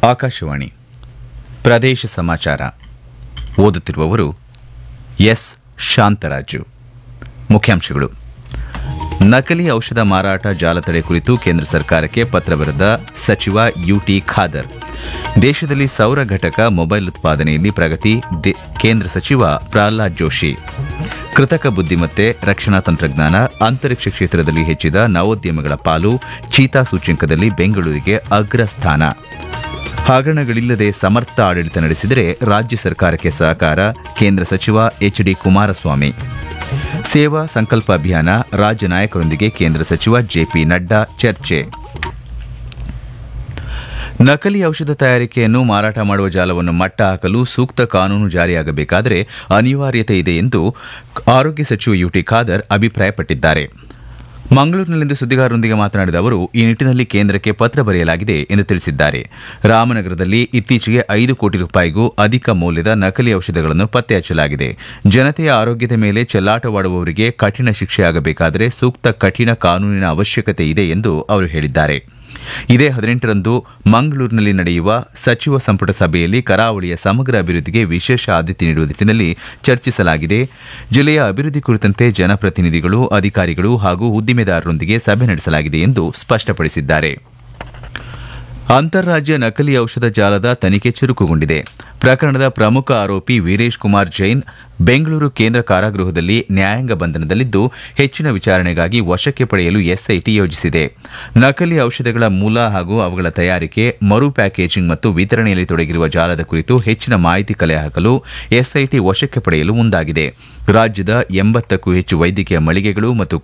ಆಕಾಶವಾಣಿ ಪ್ರದೇಶ ಸಮಾಚಾರ ಓದುತ್ತಿರುವವರು ಎಸ್ ಶಾಂತರಾಜು ಮುಖ್ಯಾಂಶಗಳು ನಕಲಿ ಔಷಧ ಮಾರಾಟ ಜಾಲತಡೆ ಕುರಿತು ಕೇಂದ್ರ ಸರ್ಕಾರಕ್ಕೆ ಪತ್ರ ಬರೆದ ಸಚಿವ ಯುಟಿ ಖಾದರ್ ದೇಶದಲ್ಲಿ ಸೌರ ಘಟಕ ಮೊಬೈಲ್ ಉತ್ಪಾದನೆಯಲ್ಲಿ ಪ್ರಗತಿ ದೆ- ಕೇಂದ್ರ ಸಚಿವ ಪ್ರಹ್ಲಾದ್ ಜೋಶಿ ಕೃತಕ ಬುದ್ದಿಮತ್ತೆ ರಕ್ಷಣಾ ತಂತ್ರಜ್ಞಾನ ಅಂತರಿಕ್ಷ ಕ್ಷೇತ್ರದಲ್ಲಿ ಹೆಚ್ಚಿದ ನವೋದ್ಯಮಗಳ ಪಾಲು ಚೀತಾ ಸೂಚ್ಯಂಕದಲ್ಲಿ ಬೆಂಗಳೂರಿಗೆ ಅಗ್ರ ಸ್ಥಾನ ಹಗರಣಗಳಿಲ್ಲದೆ ಸಮರ್ಥ ಆಡಳಿತ ನಡೆಸಿದರೆ ರಾಜ್ಯ ಸರ್ಕಾರಕ್ಕೆ ಸಹಕಾರ ಕೇಂದ್ರ ಸಚಿವ ಎಚ್ ಡಿ ಕುಮಾರಸ್ವಾಮಿ ಸೇವಾ ಸಂಕಲ್ಪ ಅಭಿಯಾನ ರಾಜ್ಯ ನಾಯಕರೊಂದಿಗೆ ಕೇಂದ್ರ ಸಚಿವ ಜೆಪಿ ನಡ್ಡಾ ಚರ್ಚೆ ನಕಲಿ ಔಷಧ ತಯಾರಿಕೆಯನ್ನು ಮಾರಾಟ ಮಾಡುವ ಜಾಲವನ್ನು ಮಟ್ಟ ಹಾಕಲು ಸೂಕ್ತ ಕಾನೂನು ಜಾರಿಯಾಗಬೇಕಾದರೆ ಅನಿವಾರ್ಯತೆ ಇದೆ ಎಂದು ಆರೋಗ್ಯ ಸಚಿವ ಯುಟಿ ಖಾದರ್ ಅಭಿಪ್ರಾಯಪಟ್ಟಿದ್ದಾರೆ ಮಂಗಳೂರಿನಲ್ಲಿಂದು ಸುದ್ದಿಗಾರರೊಂದಿಗೆ ಮಾತನಾಡಿದ ಅವರು ಈ ನಿಟ್ಟಿನಲ್ಲಿ ಕೇಂದ್ರಕ್ಕೆ ಪತ್ರ ಬರೆಯಲಾಗಿದೆ ಎಂದು ತಿಳಿಸಿದ್ದಾರೆ ರಾಮನಗರದಲ್ಲಿ ಇತ್ತೀಚೆಗೆ ಐದು ಕೋಟಿ ರೂಪಾಯಿಗೂ ಅಧಿಕ ಮೌಲ್ಯದ ನಕಲಿ ಔಷಧಗಳನ್ನು ಪತ್ತೆ ಹಚ್ಚಲಾಗಿದೆ ಜನತೆಯ ಆರೋಗ್ಯದ ಮೇಲೆ ಚೆಲ್ಲಾಟವಾಡುವವರಿಗೆ ಕಠಿಣ ಶಿಕ್ಷೆಯಾಗಬೇಕಾದರೆ ಸೂಕ್ತ ಕಠಿಣ ಕಾನೂನಿನ ಅವಶ್ಯಕತೆ ಇದೆ ಎಂದು ಅವರು ಹೇಳಿದ್ದಾರೆ ಇದೇ ಹದಿನೆಂಟರಂದು ಮಂಗಳೂರಿನಲ್ಲಿ ನಡೆಯುವ ಸಚಿವ ಸಂಪುಟ ಸಭೆಯಲ್ಲಿ ಕರಾವಳಿಯ ಸಮಗ್ರ ಅಭಿವೃದ್ಧಿಗೆ ವಿಶೇಷ ಆದ್ಯತೆ ನೀಡುವ ನಿಟ್ಟಿನಲ್ಲಿ ಚರ್ಚಿಸಲಾಗಿದೆ ಜಿಲ್ಲೆಯ ಅಭಿವೃದ್ಧಿ ಕುರಿತಂತೆ ಜನಪ್ರತಿನಿಧಿಗಳು ಅಧಿಕಾರಿಗಳು ಹಾಗೂ ಉದ್ದಿಮೆದಾರರೊಂದಿಗೆ ಸಭೆ ನಡೆಸಲಾಗಿದೆ ಎಂದು ಸ್ಪಷ್ಟಪಡಿಸಿದ್ದಾರೆ ಅಂತಾರಾಜ್ಯ ನಕಲಿ ಔಷಧ ಜಾಲದ ತನಿಖೆ ಚುರುಕುಗೊಂಡಿದೆ ಪ್ರಕರಣದ ಪ್ರಮುಖ ಆರೋಪಿ ವೀರೇಶ್ ಕುಮಾರ್ ಜೈನ್ ಬೆಂಗಳೂರು ಕೇಂದ್ರ ಕಾರಾಗೃಹದಲ್ಲಿ ನ್ಯಾಯಾಂಗ ಬಂಧನದಲ್ಲಿದ್ದು ಹೆಚ್ಚಿನ ವಿಚಾರಣೆಗಾಗಿ ವಶಕ್ಕೆ ಪಡೆಯಲು ಎಸ್ಐಟಿ ಯೋಜಿಸಿದೆ ನಕಲಿ ಔಷಧಗಳ ಮೂಲ ಹಾಗೂ ಅವುಗಳ ತಯಾರಿಕೆ ಮರು ಪ್ಯಾಕೇಜಿಂಗ್ ಮತ್ತು ವಿತರಣೆಯಲ್ಲಿ ತೊಡಗಿರುವ ಜಾಲದ ಕುರಿತು ಹೆಚ್ಚಿನ ಮಾಹಿತಿ ಕಲೆ ಹಾಕಲು ಎಸ್ಐಟಿ ವಶಕ್ಕೆ ಪಡೆಯಲು ಮುಂದಾಗಿದೆ ರಾಜ್ಯದ ಎಂಬತ್ತಕ್ಕೂ ಹೆಚ್ಚು ವೈದ್ಯಕೀಯ ಮಳಿಗೆಗಳು ಮತ್ತು